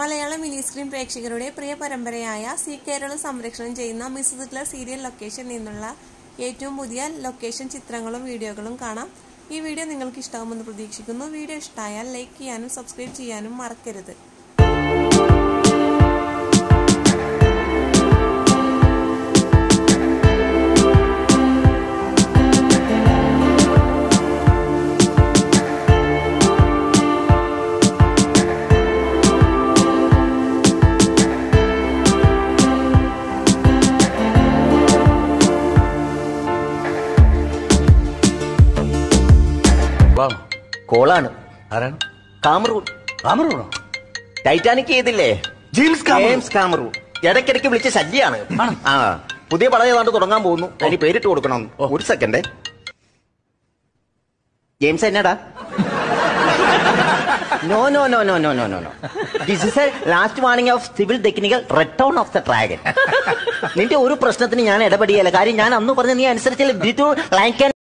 മലയാള mini screen പ്രേക്ഷകരുടെ പ്രിയ പരമ്പരയായ C Keralam സംരക്ഷണം ചെയ്യുന്ന മിസ് ഹിറ്റ്ലർ സീരിയൽ ലൊക്കേഷൻ നിന്നുള്ള ഏറ്റവും പുതിയ ലൊക്കേഷൻ ചിത്രങ്ങളും വീഡിയോകളും കാണാം ഈ വീഡിയോ നിങ്ങൾക്ക് ഇഷ്ടമാകുമെന്ന് പ്രതീക്ഷിക്കുന്നു വീഡിയോ ഇഷ്ടമായാൽ ലൈക്ക് ചെയ്യാനും സബ്സ്ക്രൈബ് ചെയ്യാനും മറക്കരുത് വാ കോളാണ് ആരാണ് കാമറൂൺ കാമറൂണോ ടൈറ്റാനിക് ചെയ്തില്ലേ ജെയിംസ് കാമറൂൺ. ജെയിംസ് കാമറൂൺ ഇടയ്ക്കിടയ്ക്ക് വിളിച്ച ശല്യാണ് ആ പുതിയ പടം ഏതാണ്ട് തുടങ്ങാൻ പോകുന്നു അതിന് പേരിട്ട് കൊടുക്കണം ഒരു സെക്കൻഡ് ജെയിംസ് എന്നടാ no no no no no no no no this is a last warning of civil technical return of the dragon നിന്റെ ഒരു പ്രശ്നത്തിന് ഞാൻ ഇടപെടിയല്ല കാര്യം ഞാൻ അന്ന് പറഞ്ഞ നീ അനുസരിച്ചില്ല